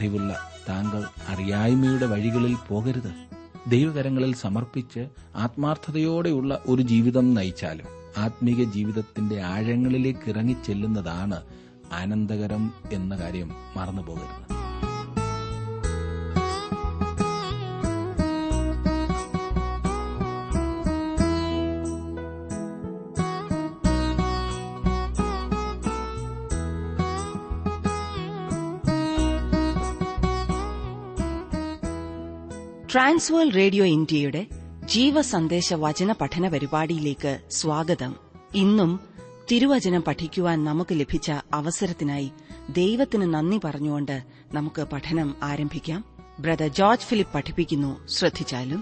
കഴിവുള്ള താങ്കൾ അറിയായ്മയുടെ വഴികളിൽ പോകരുത് ദൈവകരങ്ങളിൽ സമർപ്പിച്ച് ആത്മാർത്ഥതയോടെയുള്ള ഒരു ജീവിതം നയിച്ചാലും ആത്മീക ജീവിതത്തിന്റെ ആഴങ്ങളിലേക്ക് ഇറങ്ങിച്ചെല്ലുന്നതാണ് ആനന്ദകരം എന്ന കാര്യം മറന്നു പോകരുത് ട്രാൻസ്വേൾ റേഡിയോ ഇന്ത്യയുടെ ജീവസന്ദേശ വചന പഠന പരിപാടിയിലേക്ക് സ്വാഗതം ഇന്നും തിരുവചനം പഠിക്കുവാൻ നമുക്ക് ലഭിച്ച അവസരത്തിനായി ദൈവത്തിന് നന്ദി പറഞ്ഞുകൊണ്ട് നമുക്ക് പഠനം ആരംഭിക്കാം ബ്രദർ ജോർജ് ഫിലിപ്പ് പഠിപ്പിക്കുന്നു ശ്രദ്ധിച്ചാലും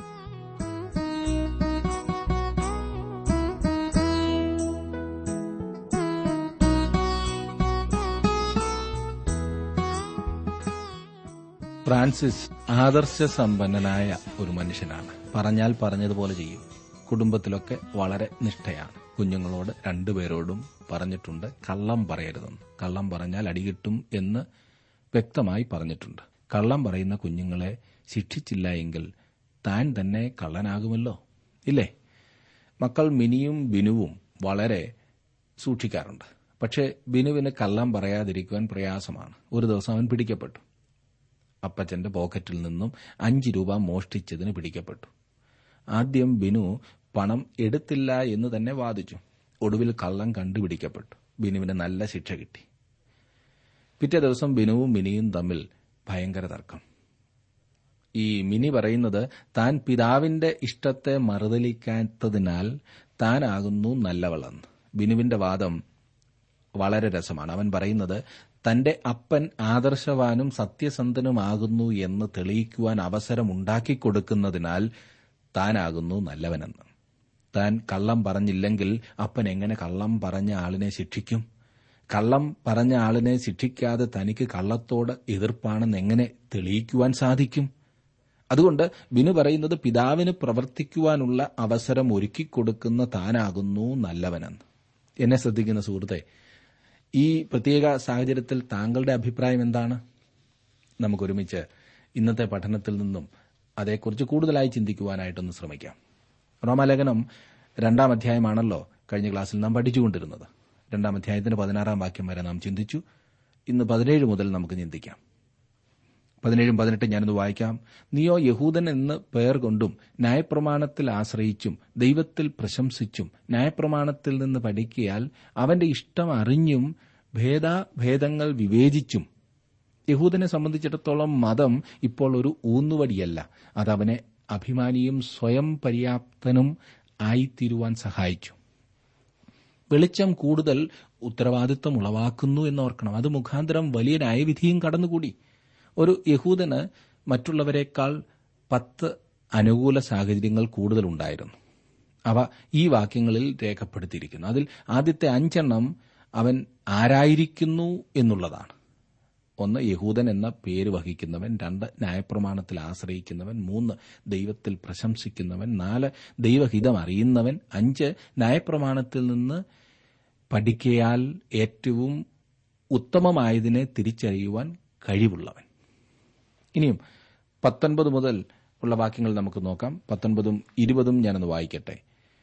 ഫ്രാൻസിസ് ആദർശസമ്പന്നനായ ഒരു മനുഷ്യനാണ് പറഞ്ഞാൽ പറഞ്ഞതുപോലെ ചെയ്യും കുടുംബത്തിലൊക്കെ വളരെ നിഷ്ഠയാണ് കുഞ്ഞുങ്ങളോട് രണ്ടുപേരോടും പറഞ്ഞിട്ടുണ്ട് കള്ളം പറയരുതെന്ന് കള്ളം പറഞ്ഞാൽ അടികിട്ടും എന്ന് വ്യക്തമായി പറഞ്ഞിട്ടുണ്ട് കള്ളം പറയുന്ന കുഞ്ഞുങ്ങളെ ശിക്ഷിച്ചില്ല എങ്കിൽ താൻ തന്നെ കള്ളനാകുമല്ലോ ഇല്ലേ മക്കൾ മിനിയും ബിനുവും വളരെ സൂക്ഷിക്കാറുണ്ട് പക്ഷേ ബിനുവിന് കള്ളം പറയാതിരിക്കുവാൻ പ്രയാസമാണ് ഒരു ദിവസം അവൻ പിടിക്കപ്പെട്ടു അപ്പച്ചന്റെ പോക്കറ്റിൽ നിന്നും അഞ്ച് രൂപ മോഷ്ടിച്ചതിന് പിടിക്കപ്പെട്ടു ആദ്യം ബിനു പണം എടുത്തില്ല എന്ന് തന്നെ വാദിച്ചു ഒടുവിൽ കള്ളം കണ്ടുപിടിക്കപ്പെട്ടു ബിനുവിന് നല്ല ശിക്ഷ കിട്ടി പിറ്റേ ദിവസം ബിനുവും മിനിയും തമ്മിൽ ഭയങ്കര തർക്കം ഈ മിനി പറയുന്നത് താൻ പിതാവിന്റെ ഇഷ്ടത്തെ മറുതലിക്കാത്തതിനാൽ താനാകുന്നു നല്ലവളെന്ന് ബിനുവിന്റെ വാദം വളരെ രസമാണ് അവൻ പറയുന്നത് തന്റെ അപ്പൻ ആദർശവാനും സത്യസന്ധനുമാകുന്നു എന്ന് തെളിയിക്കുവാൻ അവസരം ഉണ്ടാക്കിക്കൊടുക്കുന്നതിനാൽ താനാകുന്നു നല്ലവനെന്ന് താൻ കള്ളം പറഞ്ഞില്ലെങ്കിൽ അപ്പൻ എങ്ങനെ കള്ളം പറഞ്ഞ ആളിനെ ശിക്ഷിക്കും കള്ളം പറഞ്ഞ ആളിനെ ശിക്ഷിക്കാതെ തനിക്ക് കള്ളത്തോട് എതിർപ്പാണെന്ന് എങ്ങനെ തെളിയിക്കുവാൻ സാധിക്കും അതുകൊണ്ട് ബിനു പറയുന്നത് പിതാവിന് പ്രവർത്തിക്കുവാനുള്ള അവസരം ഒരുക്കിക്കൊടുക്കുന്ന താനാകുന്നു നല്ലവനെന്ന് എന്നെ ശ്രദ്ധിക്കുന്ന സുഹൃത്തെ ഈ പ്രത്യേക സാഹചര്യത്തിൽ താങ്കളുടെ അഭിപ്രായം എന്താണ് നമുക്കൊരുമിച്ച് ഇന്നത്തെ പഠനത്തിൽ നിന്നും അതേക്കുറിച്ച് കൂടുതലായി ചിന്തിക്കുവാനായിട്ടൊന്ന് ശ്രമിക്കാം റോമാലേഖനം രണ്ടാം അധ്യായമാണല്ലോ കഴിഞ്ഞ ക്ലാസ്സിൽ നാം പഠിച്ചുകൊണ്ടിരുന്നത് രണ്ടാം അധ്യായത്തിന്റെ പതിനാറാം വാക്യം വരെ നാം ചിന്തിച്ചു ഇന്ന് പതിനേഴ് മുതൽ നമുക്ക് ചിന്തിക്കാം പതിനേഴും പതിനെട്ടും ഞാനൊന്ന് വായിക്കാം നീയോ യഹൂദൻ എന്ന് പേർ കൊണ്ടും ന്യായപ്രമാണത്തിൽ ആശ്രയിച്ചും ദൈവത്തിൽ പ്രശംസിച്ചും ന്യായപ്രമാണത്തിൽ നിന്ന് പഠിക്കിയാൽ അവന്റെ ഇഷ്ടം അറിഞ്ഞും ഭേദാഭേദങ്ങൾ വിവേചിച്ചും യഹൂദനെ സംബന്ധിച്ചിടത്തോളം മതം ഇപ്പോൾ ഒരു ഊന്നുവടിയല്ല അതവനെ അഭിമാനിയും സ്വയം പര്യാപ്തനും ആയിത്തീരുവാൻ സഹായിച്ചു വെളിച്ചം കൂടുതൽ ഉത്തരവാദിത്വം ഉളവാക്കുന്നു എന്നോർക്കണം അത് മുഖാന്തരം വലിയ ന്യായവിധിയും കടന്നുകൂടി ഒരു യഹൂദന് മറ്റുള്ളവരെക്കാൾ പത്ത് അനുകൂല സാഹചര്യങ്ങൾ കൂടുതലുണ്ടായിരുന്നു അവ ഈ വാക്യങ്ങളിൽ രേഖപ്പെടുത്തിയിരിക്കുന്നു അതിൽ ആദ്യത്തെ അഞ്ചെണ്ണം അവൻ ആരായിരിക്കുന്നു എന്നുള്ളതാണ് ഒന്ന് യഹൂദൻ എന്ന പേര് വഹിക്കുന്നവൻ രണ്ട് ന്യായപ്രമാണത്തിൽ ആശ്രയിക്കുന്നവൻ മൂന്ന് ദൈവത്തിൽ പ്രശംസിക്കുന്നവൻ നാല് ദൈവഹിതം അറിയുന്നവൻ അഞ്ച് ന്യായപ്രമാണത്തിൽ നിന്ന് പഠിക്കയാൽ ഏറ്റവും ഉത്തമമായതിനെ തിരിച്ചറിയുവാൻ കഴിവുള്ളവൻ ഇനിയും പത്തൊൻപത് മുതൽ ഉള്ള വാക്യങ്ങൾ നമുക്ക് നോക്കാം പത്തൊൻപതും ഇരുപതും ഞാനൊന്ന് വായിക്കട്ടെ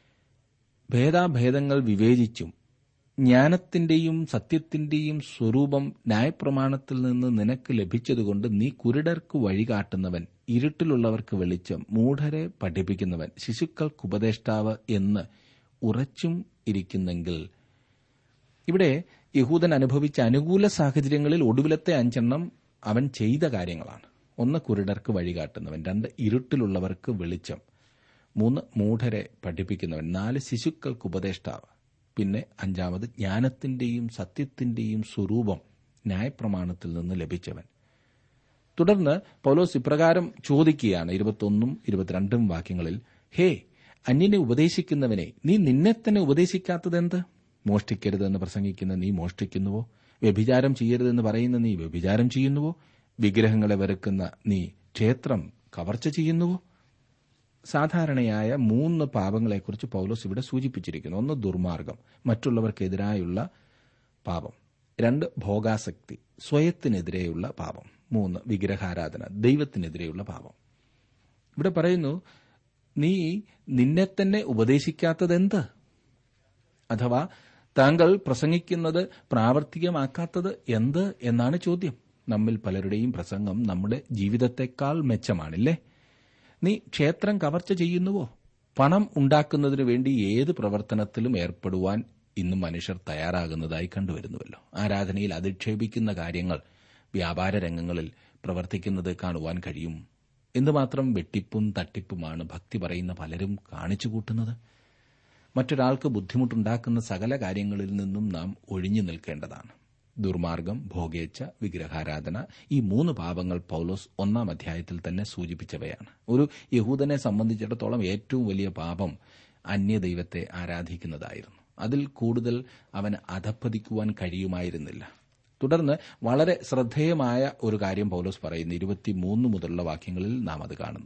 ഭേദാഭേദങ്ങൾ വിവേചിച്ചും ജ്ഞാനത്തിന്റെയും സത്യത്തിന്റെയും സ്വരൂപം ന്യായപ്രമാണത്തിൽ നിന്ന് നിനക്ക് ലഭിച്ചതുകൊണ്ട് നീ കുരുടർക്ക് വഴികാട്ടുന്നവൻ ഇരുട്ടിലുള്ളവർക്ക് വെളിച്ചം മൂഢരെ പഠിപ്പിക്കുന്നവൻ ശിശുക്കൾക്ക് ഉപദേഷ്ടാവ് എന്ന് ഉറച്ചും ഇരിക്കുന്നെങ്കിൽ ഇവിടെ യഹൂദൻ അനുഭവിച്ച അനുകൂല സാഹചര്യങ്ങളിൽ ഒടുവിലത്തെ അഞ്ചെണ്ണം അവൻ ചെയ്ത കാര്യങ്ങളാണ് ഒന്ന് കുരുടർക്ക് വഴികാട്ടുന്നവൻ രണ്ട് ഇരുട്ടിലുള്ളവർക്ക് വെളിച്ചം മൂന്ന് മൂഢരെ പഠിപ്പിക്കുന്നവൻ നാല് ശിശുക്കൾക്ക് ഉപദേഷ്ടാവ് പിന്നെ അഞ്ചാമത് ജ്ഞാനത്തിന്റെയും സത്യത്തിന്റെയും സ്വരൂപം ന്യായപ്രമാണത്തിൽ നിന്ന് ലഭിച്ചവൻ തുടർന്ന് പൗലോസ് ഇപ്രകാരം ചോദിക്കുകയാണ് ഇരുപത്തൊന്നും ഇരുപത്തിരണ്ടും വാക്യങ്ങളിൽ ഹേ അന്യനെ ഉപദേശിക്കുന്നവനെ നീ നിന്നെ തന്നെ ഉപദേശിക്കാത്തതെന്ത് മോഷ്ടിക്കരുതെന്ന് പ്രസംഗിക്കുന്ന നീ മോഷ്ടിക്കുന്നുവോ വ്യഭിചാരം ചെയ്യരുതെന്ന് പറയുന്ന നീ വ്യഭിചാരം ചെയ്യുന്നുവോ വിഗ്രഹങ്ങളെ വെറുക്കുന്ന നീ ക്ഷേത്രം കവർച്ച ചെയ്യുന്നുവോ സാധാരണയായ മൂന്ന് പാപങ്ങളെക്കുറിച്ച് പൗലോസ് ഇവിടെ സൂചിപ്പിച്ചിരിക്കുന്നു ഒന്ന് ദുർമാർഗം മറ്റുള്ളവർക്കെതിരായുള്ള പാപം രണ്ട് ഭോഗാസക്തി സ്വയത്തിനെതിരെയുള്ള പാപം മൂന്ന് വിഗ്രഹാരാധന ദൈവത്തിനെതിരെയുള്ള പാപം ഇവിടെ പറയുന്നു നീ നിന്നെ തന്നെ ഉപദേശിക്കാത്തതെന്ത് അഥവാ താങ്കൾ പ്രസംഗിക്കുന്നത് പ്രാവർത്തികമാക്കാത്തത് എന്ത് എന്നാണ് ചോദ്യം നമ്മിൽ പലരുടെയും പ്രസംഗം നമ്മുടെ ജീവിതത്തെക്കാൾ മെച്ചമാണില്ലേ നീ ക്ഷേത്രം കവർച്ച ചെയ്യുന്നുവോ പണം ഉണ്ടാക്കുന്നതിനു വേണ്ടി ഏത് പ്രവർത്തനത്തിലും ഏർപ്പെടുവാൻ ഇന്ന് മനുഷ്യർ തയ്യാറാകുന്നതായി കണ്ടുവരുന്നുവല്ലോ ആരാധനയിൽ അധിക്ഷേപിക്കുന്ന കാര്യങ്ങൾ വ്യാപാര രംഗങ്ങളിൽ പ്രവർത്തിക്കുന്നത് കാണുവാൻ കഴിയും എന്തുമാത്രം വെട്ടിപ്പും തട്ടിപ്പുമാണ് ഭക്തി പറയുന്ന പലരും കാണിച്ചു കൂട്ടുന്നത് മറ്റൊരാൾക്ക് ബുദ്ധിമുട്ടുണ്ടാക്കുന്ന സകല കാര്യങ്ങളിൽ നിന്നും നാം ഒഴിഞ്ഞു നിൽക്കേണ്ടതാണ് ദുർമാർഗം ഭോഗേച്ഛ വിഗ്രഹാരാധന ഈ മൂന്ന് പാപങ്ങൾ പൌലോസ് ഒന്നാം അധ്യായത്തിൽ തന്നെ സൂചിപ്പിച്ചവയാണ് ഒരു യഹൂദനെ സംബന്ധിച്ചിടത്തോളം ഏറ്റവും വലിയ പാപം അന്യദൈവത്തെ ആരാധിക്കുന്നതായിരുന്നു അതിൽ കൂടുതൽ അവന് അധപ്പതിക്കുവാൻ കഴിയുമായിരുന്നില്ല തുടർന്ന് വളരെ ശ്രദ്ധേയമായ ഒരു കാര്യം പൌലോസ് പറയുന്നു ഇരുപത്തിമൂന്ന് മുതലുള്ള വാക്യങ്ങളിൽ നാം അത് കാണുന്നു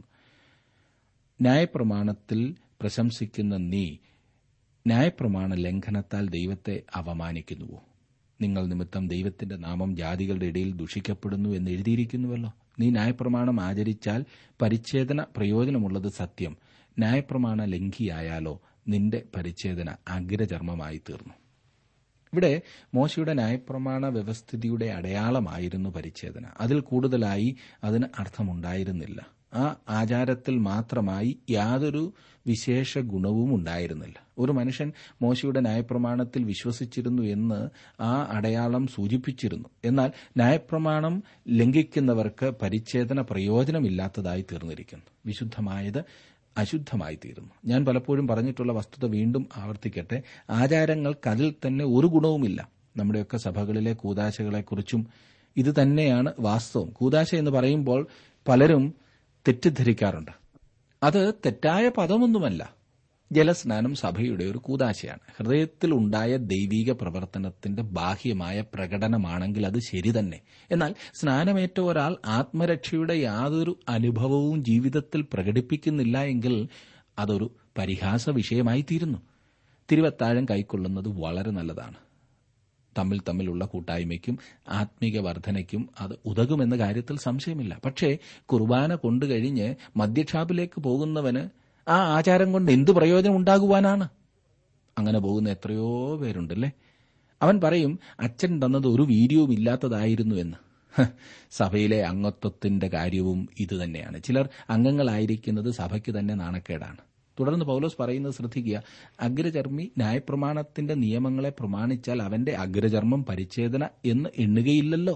ന്യായപ്രമാണത്തിൽ പ്രശംസിക്കുന്ന നീ ന്യായപ്രമാണ ലംഘനത്താൽ ദൈവത്തെ അവമാനിക്കുന്നുവോ നിങ്ങൾ നിമിത്തം ദൈവത്തിന്റെ നാമം ജാതികളുടെ ഇടയിൽ ദുഷിക്കപ്പെടുന്നു എന്ന് എഴുതിയിരിക്കുന്നുവല്ലോ നീ ന്യായപ്രമാണം ആചരിച്ചാൽ പരിച്ഛേദന പ്രയോജനമുള്ളത് സത്യം ന്യായപ്രമാണ ലംഘിയായാലോ നിന്റെ പരിച്ഛേദന അഗ്രചർമ്മമായി തീർന്നു ഇവിടെ മോശയുടെ ന്യായപ്രമാണ വ്യവസ്ഥിതിയുടെ അടയാളമായിരുന്നു പരിച്ഛേദന അതിൽ കൂടുതലായി അതിന് അർത്ഥമുണ്ടായിരുന്നില്ല ആ ആചാരത്തിൽ മാത്രമായി യാതൊരു വിശേഷ ഗുണവും ഉണ്ടായിരുന്നില്ല ഒരു മനുഷ്യൻ മോശയുടെ ന്യായപ്രമാണത്തിൽ വിശ്വസിച്ചിരുന്നു എന്ന് ആ അടയാളം സൂചിപ്പിച്ചിരുന്നു എന്നാൽ ന്യായപ്രമാണം ലംഘിക്കുന്നവർക്ക് പരിച്ഛേദന പ്രയോജനമില്ലാത്തതായി തീർന്നിരിക്കുന്നു വിശുദ്ധമായത് അശുദ്ധമായി തീരുന്നു ഞാൻ പലപ്പോഴും പറഞ്ഞിട്ടുള്ള വസ്തുത വീണ്ടും ആവർത്തിക്കട്ടെ ആചാരങ്ങൾക്ക് അതിൽ തന്നെ ഒരു ഗുണവുമില്ല നമ്മുടെയൊക്കെ സഭകളിലെ കൂതാശകളെക്കുറിച്ചും ഇത് തന്നെയാണ് വാസ്തവം കൂതാശ എന്ന് പറയുമ്പോൾ പലരും തെറ്റിദ്ധരിക്കാറുണ്ട് അത് തെറ്റായ പദമൊന്നുമല്ല ജലസ്നാനം സഭയുടെ ഒരു കൂതാശയാണ് ഹൃദയത്തിൽ ഉണ്ടായ ദൈവിക പ്രവർത്തനത്തിന്റെ ബാഹ്യമായ പ്രകടനമാണെങ്കിൽ അത് ശരി തന്നെ എന്നാൽ സ്നാനമേറ്റ ഒരാൾ ആത്മരക്ഷയുടെ യാതൊരു അനുഭവവും ജീവിതത്തിൽ പ്രകടിപ്പിക്കുന്നില്ല എങ്കിൽ അതൊരു പരിഹാസ വിഷയമായി തീരുന്നു തിരുവത്താഴം കൈക്കൊള്ളുന്നത് വളരെ നല്ലതാണ് തമ്മിൽ തമ്മിലുള്ള കൂട്ടായ്മയ്ക്കും ആത്മീക വർധനയ്ക്കും അത് ഉതകുമെന്ന കാര്യത്തിൽ സംശയമില്ല പക്ഷേ കുർബാന കൊണ്ടുകഴിഞ്ഞ് മദ്യഷാപ്പിലേക്ക് പോകുന്നവന് ആ ആചാരം കൊണ്ട് എന്ത് പ്രയോജനം ഉണ്ടാകുവാനാണ് അങ്ങനെ പോകുന്ന എത്രയോ പേരുണ്ടല്ലേ അവൻ പറയും അച്ഛൻ തന്നത് ഒരു വീര്യവും ഇല്ലാത്തതായിരുന്നു എന്ന് സഭയിലെ അംഗത്വത്തിന്റെ കാര്യവും ഇതുതന്നെയാണ് ചിലർ അംഗങ്ങളായിരിക്കുന്നത് സഭയ്ക്ക് തന്നെ നാണക്കേടാണ് തുടർന്ന് പൗലോസ് പറയുന്നത് ശ്രദ്ധിക്കുക അഗ്രചർമ്മി ന്യായപ്രമാണത്തിന്റെ നിയമങ്ങളെ പ്രമാണിച്ചാൽ അവന്റെ അഗ്രചർമ്മം പരിച്ഛേദന എന്ന് എണ്ണുകയില്ലല്ലോ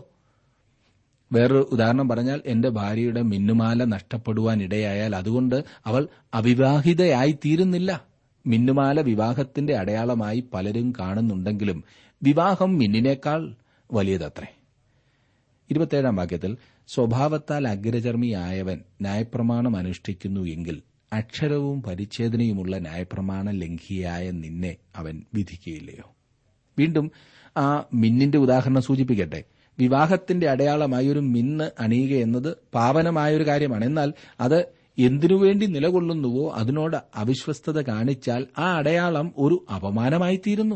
വേറൊരു ഉദാഹരണം പറഞ്ഞാൽ എന്റെ ഭാര്യയുടെ മിന്നുമാല നഷ്ടപ്പെടുവാൻ ഇടയായാൽ അതുകൊണ്ട് അവൾ അവിവാഹിതയായി തീരുന്നില്ല മിന്നുമാല വിവാഹത്തിന്റെ അടയാളമായി പലരും കാണുന്നുണ്ടെങ്കിലും വിവാഹം മിന്നിനേക്കാൾ വലിയതത്രേ ഇരുപത്തേഴാം വാക്യത്തിൽ സ്വഭാവത്താൽ അഗ്രചർമ്മിയായവൻ ന്യായപ്രമാണം അനുഷ്ഠിക്കുന്നു എങ്കിൽ അക്ഷരവും പരിച്ഛേദനയുമുള്ള ന്യായപ്രമാണ ലംഘിയായ നിന്നെ അവൻ വിധിക്കുകയില്ലയോ വീണ്ടും ആ മിന്നിന്റെ ഉദാഹരണം സൂചിപ്പിക്കട്ടെ വിവാഹത്തിന്റെ അടയാളമായി ഒരു മിന്ന് അണിയുക എന്നത് പാവനമായ ഒരു കാര്യമാണ് എന്നാൽ അത് എന്തിനുവേണ്ടി നിലകൊള്ളുന്നുവോ അതിനോട് അവിശ്വസ്തത കാണിച്ചാൽ ആ അടയാളം ഒരു അപമാനമായി തീരുന്നു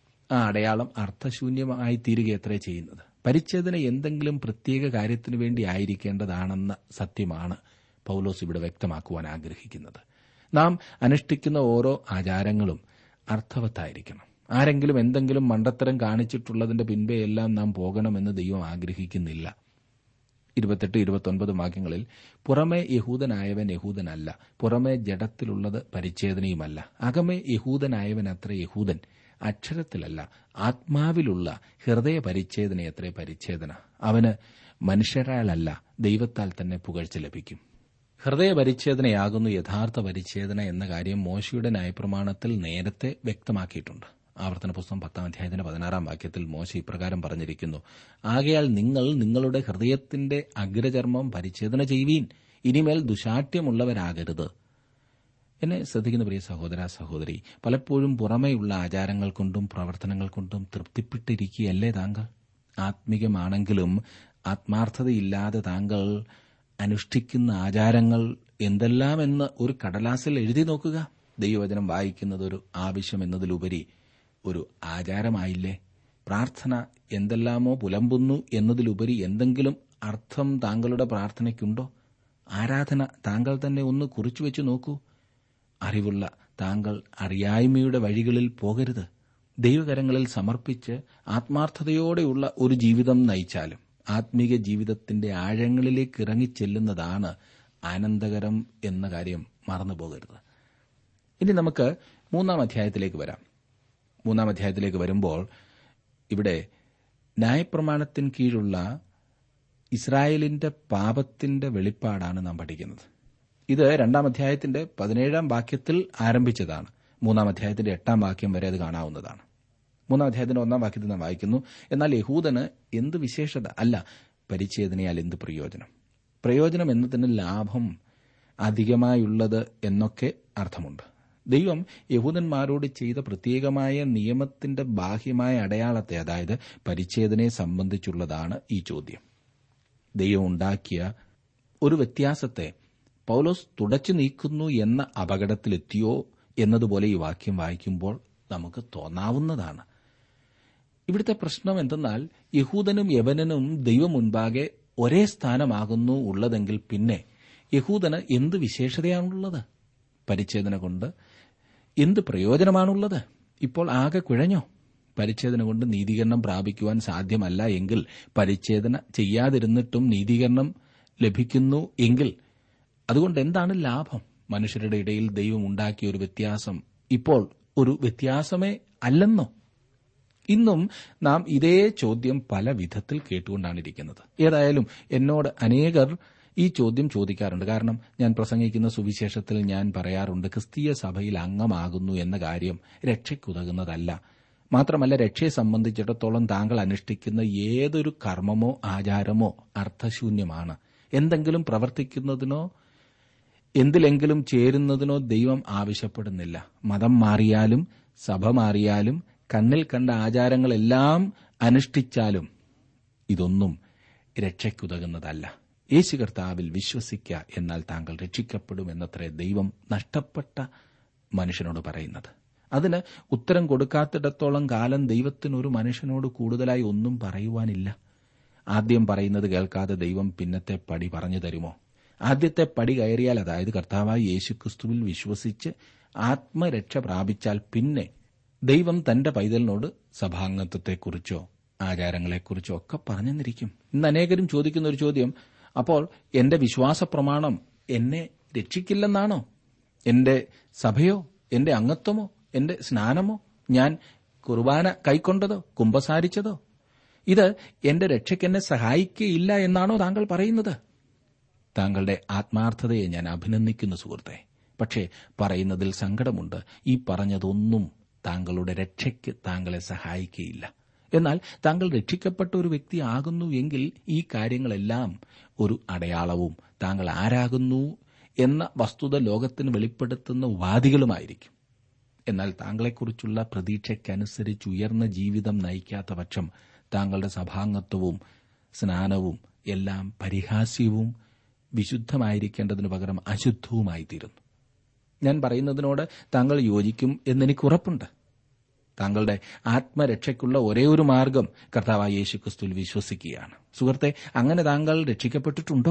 ആ അടയാളം അർത്ഥശൂന്യമായി തീരുകയത്രേ ചെയ്യുന്നത് പരിച്ഛേദന എന്തെങ്കിലും പ്രത്യേക കാര്യത്തിനു വേണ്ടി ആയിരിക്കേണ്ടതാണെന്ന സത്യമാണ് പൌലോസ് ഇവിടെ വ്യക്തമാക്കുവാൻ ആഗ്രഹിക്കുന്നത് നാം അനുഷ്ഠിക്കുന്ന ഓരോ ആചാരങ്ങളും അർത്ഥവത്തായിരിക്കണം ആരെങ്കിലും എന്തെങ്കിലും മണ്ടത്തരം കാണിച്ചിട്ടുള്ളതിന്റെ പിൻപേ എല്ലാം നാം പോകണമെന്ന് ദൈവം ആഗ്രഹിക്കുന്നില്ല ഇരുപത്തെട്ട് ഇരുപത്തൊൻപത് വാക്യങ്ങളിൽ പുറമെ യഹൂദനായവൻ യഹൂദനല്ല പുറമെ ജഡത്തിലുള്ളത് പരിച്ഛേദനയുമല്ല അകമേ യഹൂദനായവൻ അത്ര യഹൂദൻ അക്ഷരത്തിലല്ല ആത്മാവിലുള്ള ഹൃദയ പരിച്ഛേദനയത്രേ പരിച്ഛേദന അവന് മനുഷ്യരാലല്ല ദൈവത്താൽ തന്നെ പുകഴ്ച ലഭിക്കും ഹൃദയ പരിച്ഛേദനയാകുന്നു യഥാർത്ഥ പരിച്ഛേദന എന്ന കാര്യം മോശയുടെ ന്യായപ്രമാണത്തിൽ നേരത്തെ വ്യക്തമാക്കിയിട്ടുണ്ട് ആവർത്തന പുസ്തകം പത്താം അധ്യായത്തിന്റെ പതിനാറാം വാക്യത്തിൽ മോശ ഇപ്രകാരം പറഞ്ഞിരിക്കുന്നു ആകയാൽ നിങ്ങൾ നിങ്ങളുടെ ഹൃദയത്തിന്റെ അഗ്രചർമ്മം പരിച്ഛേദന ചെയ്യുവീൻ ഇനിമേൽ ദുശാഠ്യമുള്ളവരാകരുത് എന്നെ ശ്രദ്ധിക്കുന്ന പ്രിയ സഹോദര സഹോദരി പലപ്പോഴും പുറമേയുള്ള ആചാരങ്ങൾ കൊണ്ടും പ്രവർത്തനങ്ങൾ കൊണ്ടും തൃപ്തിപ്പെട്ടിരിക്കുകയല്ലേ താങ്കൾ ആത്മീകമാണെങ്കിലും ആത്മാർത്ഥതയില്ലാതെ താങ്കൾ അനുഷ്ഠിക്കുന്ന ആചാരങ്ങൾ എന്തെല്ലാമെന്ന് ഒരു കടലാസിൽ എഴുതി നോക്കുക ദൈവവചനം വായിക്കുന്നത് ഒരു ആവശ്യം എന്നതിലുപരി ഒരു ആചാരമായില്ലേ പ്രാർത്ഥന എന്തെല്ലാമോ പുലമ്പുന്നു എന്നതിലുപരി എന്തെങ്കിലും അർത്ഥം താങ്കളുടെ പ്രാർത്ഥനയ്ക്കുണ്ടോ ആരാധന താങ്കൾ തന്നെ ഒന്ന് കുറിച്ചു വെച്ചു നോക്കൂ അറിവുള്ള താങ്കൾ അറിയായ്മയുടെ വഴികളിൽ പോകരുത് ദൈവകരങ്ങളിൽ സമർപ്പിച്ച് ആത്മാർത്ഥതയോടെയുള്ള ഒരു ജീവിതം നയിച്ചാലും ആത്മീക ജീവിതത്തിന്റെ ആഴങ്ങളിലേക്ക് ഇറങ്ങിച്ചെല്ലുന്നതാണ് ആനന്ദകരം എന്ന കാര്യം മറന്നുപോകരുത് ഇനി നമുക്ക് മൂന്നാം അധ്യായത്തിലേക്ക് വരാം മൂന്നാം അധ്യായത്തിലേക്ക് വരുമ്പോൾ ഇവിടെ ന്യായപ്രമാണത്തിന് കീഴുള്ള ഇസ്രായേലിന്റെ പാപത്തിന്റെ വെളിപ്പാടാണ് നാം പഠിക്കുന്നത് ഇത് രണ്ടാം അധ്യായത്തിന്റെ പതിനേഴാം വാക്യത്തിൽ ആരംഭിച്ചതാണ് മൂന്നാം അധ്യായത്തിന്റെ എട്ടാം വാക്യം വരെ അത് കാണാവുന്നതാണ് മൂന്നാം അധ്യായത്തിന്റെ ഒന്നാം വാക്യത്തിൽ നാം വായിക്കുന്നു എന്നാൽ യഹൂദന് എന്ത് വിശേഷത അല്ല പരിച്ഛേദനയാൽ എന്ത് പ്രയോജനം പ്രയോജനം എന്നതിന് ലാഭം അധികമായുള്ളത് എന്നൊക്കെ അർത്ഥമുണ്ട് ദൈവം യഹൂദന്മാരോട് ചെയ്ത പ്രത്യേകമായ നിയമത്തിന്റെ ബാഹ്യമായ അടയാളത്തെ അതായത് പരിച്ഛേദനയെ സംബന്ധിച്ചുള്ളതാണ് ഈ ചോദ്യം ദൈവം ഉണ്ടാക്കിയ ഒരു വ്യത്യാസത്തെ പൗലോസ് തുടച്ചു നീക്കുന്നു എന്ന അപകടത്തിലെത്തിയോ എന്നതുപോലെ ഈ വാക്യം വായിക്കുമ്പോൾ നമുക്ക് തോന്നാവുന്നതാണ് ഇവിടുത്തെ പ്രശ്നം എന്തെന്നാൽ യഹൂദനും യവനനും ദൈവം മുൻപാകെ ഒരേ സ്ഥാനമാകുന്നു ഉള്ളതെങ്കിൽ പിന്നെ യഹൂദന് എന്ത് വിശേഷതയാണുള്ളത് പരിച്ഛേദന കൊണ്ട് എന്ത് പ്രയോജനമാണുള്ളത് ഇപ്പോൾ ആകെ കുഴഞ്ഞോ പരിച്ഛേദന കൊണ്ട് നീതീകരണം പ്രാപിക്കുവാൻ സാധ്യമല്ല എങ്കിൽ പരിച്ഛേദന ചെയ്യാതിരുന്നിട്ടും നീതീകരണം ലഭിക്കുന്നു എങ്കിൽ അതുകൊണ്ട് എന്താണ് ലാഭം മനുഷ്യരുടെ ഇടയിൽ ദൈവം ഉണ്ടാക്കിയ ഒരു വ്യത്യാസം ഇപ്പോൾ ഒരു വ്യത്യാസമേ അല്ലെന്നോ ഇന്നും നാം ഇതേ ചോദ്യം പല വിധത്തിൽ കേട്ടുകൊണ്ടാണ് ഇരിക്കുന്നത് ഏതായാലും എന്നോട് അനേകർ ഈ ചോദ്യം ചോദിക്കാറുണ്ട് കാരണം ഞാൻ പ്രസംഗിക്കുന്ന സുവിശേഷത്തിൽ ഞാൻ പറയാറുണ്ട് ക്രിസ്തീയ സഭയിൽ അംഗമാകുന്നു എന്ന കാര്യം രക്ഷയ്ക്കുതകുന്നതല്ല മാത്രമല്ല രക്ഷയെ സംബന്ധിച്ചിടത്തോളം താങ്കൾ അനുഷ്ഠിക്കുന്ന ഏതൊരു കർമ്മമോ ആചാരമോ അർത്ഥശൂന്യമാണ് എന്തെങ്കിലും പ്രവർത്തിക്കുന്നതിനോ എന്തിലെങ്കിലും ചേരുന്നതിനോ ദൈവം ആവശ്യപ്പെടുന്നില്ല മതം മാറിയാലും സഭ മാറിയാലും കണ്ണിൽ കണ്ട ആചാരങ്ങളെല്ലാം അനുഷ്ഠിച്ചാലും ഇതൊന്നും രക്ഷയ്ക്കുതകുന്നതല്ല യേശു കർത്താവിൽ വിശ്വസിക്ക എന്നാൽ താങ്കൾ രക്ഷിക്കപ്പെടുമെന്നത്രേ ദൈവം നഷ്ടപ്പെട്ട മനുഷ്യനോട് പറയുന്നത് അതിന് ഉത്തരം കൊടുക്കാത്തിടത്തോളം കാലം ദൈവത്തിന് ഒരു മനുഷ്യനോട് കൂടുതലായി ഒന്നും പറയുവാനില്ല ആദ്യം പറയുന്നത് കേൾക്കാതെ ദൈവം പിന്നത്തെ പടി പറഞ്ഞു തരുമോ ആദ്യത്തെ പടി കയറിയാൽ അതായത് കർത്താവായി യേശുക്രിസ്തുവിൽ വിശ്വസിച്ച് ആത്മരക്ഷ പ്രാപിച്ചാൽ പിന്നെ ദൈവം തന്റെ പൈതലിനോട് സഭാംഗത്വത്തെക്കുറിച്ചോ ആചാരങ്ങളെക്കുറിച്ചോ ഒക്കെ പറഞ്ഞെന്നിരിക്കും ഇന്ന് അനേകരും ചോദിക്കുന്ന ഒരു ചോദ്യം അപ്പോൾ എന്റെ വിശ്വാസ പ്രമാണം എന്നെ രക്ഷിക്കില്ലെന്നാണോ എന്റെ സഭയോ എന്റെ അംഗത്വമോ എന്റെ സ്നാനമോ ഞാൻ കുർബാന കൈക്കൊണ്ടതോ കുമ്പസാരിച്ചതോ ഇത് എന്റെ രക്ഷയ്ക്കെന്നെ സഹായിക്കയില്ല എന്നാണോ താങ്കൾ പറയുന്നത് താങ്കളുടെ ആത്മാർത്ഥതയെ ഞാൻ അഭിനന്ദിക്കുന്നു സുഹൃത്തെ പക്ഷേ പറയുന്നതിൽ സങ്കടമുണ്ട് ഈ പറഞ്ഞതൊന്നും താങ്കളുടെ രക്ഷയ്ക്ക് താങ്കളെ സഹായിക്കയില്ല എന്നാൽ താങ്കൾ രക്ഷിക്കപ്പെട്ട ഒരു വ്യക്തിയാകുന്നു എങ്കിൽ ഈ കാര്യങ്ങളെല്ലാം ഒരു അടയാളവും താങ്കൾ ആരാകുന്നു എന്ന വസ്തുത ലോകത്തിന് വെളിപ്പെടുത്തുന്ന ഉപാധികളുമായിരിക്കും എന്നാൽ താങ്കളെക്കുറിച്ചുള്ള പ്രതീക്ഷയ്ക്കനുസരിച്ച് ഉയർന്ന ജീവിതം നയിക്കാത്ത പക്ഷം താങ്കളുടെ സഭാംഗത്വവും സ്നാനവും എല്ലാം പരിഹാസ്യവും വിശുദ്ധമായിരിക്കേണ്ടതിനു പകരം അശുദ്ധവുമായിത്തീരുന്നു ഞാൻ പറയുന്നതിനോട് താങ്കൾ യോജിക്കും എന്നെനിക്ക് ഉറപ്പുണ്ട് താങ്കളുടെ ആത്മരക്ഷയ്ക്കുള്ള ഒരേ ഒരു മാർഗം കർത്താവായ യേശു ക്രിസ്തുവിൽ വിശ്വസിക്കുകയാണ് സുഹൃത്തെ അങ്ങനെ താങ്കൾ രക്ഷിക്കപ്പെട്ടിട്ടുണ്ടോ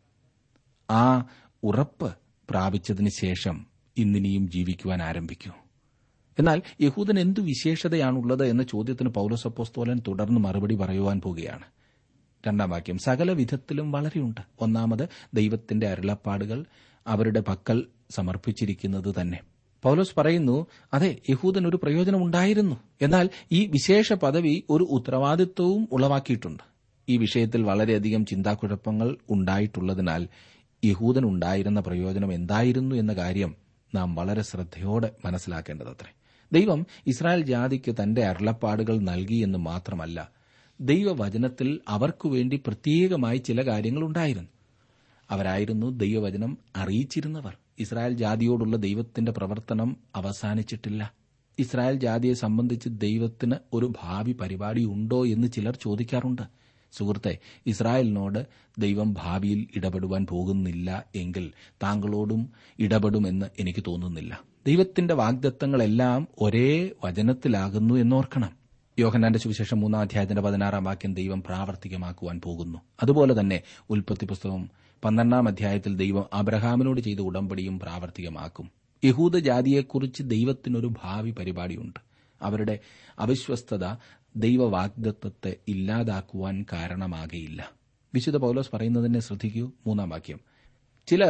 ആ ഉറപ്പ് പ്രാപിച്ചതിന് ശേഷം ഇന്നിനിയും ജീവിക്കുവാൻ ആരംഭിക്കൂ എന്നാൽ യഹൂദൻ എന്തു വിശേഷതയാണുള്ളത് എന്ന ചോദ്യത്തിന് പൌരസപ്പോസ്തോലൻ തുടർന്ന് മറുപടി പറയുവാൻ പോകുകയാണ് രണ്ടാം വാക്യം സകല വിധത്തിലും വളരെയുണ്ട് ഒന്നാമത് ദൈവത്തിന്റെ അരുളപ്പാടുകൾ അവരുടെ പക്കൽ സമർപ്പിച്ചിരിക്കുന്നത് തന്നെ പൗലോസ് പറയുന്നു അതെ യഹൂദൻ ഒരു പ്രയോജനമുണ്ടായിരുന്നു എന്നാൽ ഈ വിശേഷ പദവി ഒരു ഉത്തരവാദിത്വവും ഉളവാക്കിയിട്ടുണ്ട് ഈ വിഷയത്തിൽ വളരെയധികം ചിന്താക്കുഴപ്പങ്ങൾ ഉണ്ടായിട്ടുള്ളതിനാൽ യഹൂദൻ ഉണ്ടായിരുന്ന പ്രയോജനം എന്തായിരുന്നു എന്ന കാര്യം നാം വളരെ ശ്രദ്ധയോടെ മനസ്സിലാക്കേണ്ടതത്രേ ദൈവം ഇസ്രായേൽ ജാതിക്ക് തന്റെ അരുളപ്പാടുകൾ നൽകിയെന്ന് മാത്രമല്ല ദൈവവചനത്തിൽ അവർക്കുവേണ്ടി പ്രത്യേകമായി ചില കാര്യങ്ങളുണ്ടായിരുന്നു അവരായിരുന്നു ദൈവവചനം അറിയിച്ചിരുന്നവർ ഇസ്രായേൽ ജാതിയോടുള്ള ദൈവത്തിന്റെ പ്രവർത്തനം അവസാനിച്ചിട്ടില്ല ഇസ്രായേൽ ജാതിയെ സംബന്ധിച്ച് ദൈവത്തിന് ഒരു ഭാവി പരിപാടി ഉണ്ടോ എന്ന് ചിലർ ചോദിക്കാറുണ്ട് സുഹൃത്തെ ഇസ്രായേലിനോട് ദൈവം ഭാവിയിൽ ഇടപെടുവാൻ പോകുന്നില്ല എങ്കിൽ താങ്കളോടും ഇടപെടുമെന്ന് എനിക്ക് തോന്നുന്നില്ല ദൈവത്തിന്റെ വാഗ്ദത്തങ്ങളെല്ലാം ഒരേ വചനത്തിലാകുന്നു എന്നോർക്കണം യോഹന്നാന്റെ സുവിശേഷം മൂന്നാം അധ്യായത്തിന്റെ പതിനാറാം വാക്യം ദൈവം പ്രാവർത്തികമാക്കുവാൻ പോകുന്നു അതുപോലെ തന്നെ ഉൽപ്പത്തി പുസ്തകം പന്ത്രണ്ടാം അധ്യായത്തിൽ ദൈവം അബ്രഹാമിനോട് ചെയ്ത ഉടമ്പടിയും പ്രാവർത്തികമാക്കും യഹൂദ ജാതിയെക്കുറിച്ച് ദൈവത്തിനൊരു ഭാവി പരിപാടിയുണ്ട് അവരുടെ അവിശ്വസ്തത ദൈവവാഗ്ദത്വത്തെ ഇല്ലാതാക്കുവാൻ കാരണമാകയില്ല വിശുദ്ധ പൗലോസ് പറയുന്നതിനെ ശ്രദ്ധിക്കൂ മൂന്നാം വാക്യം ചിലർ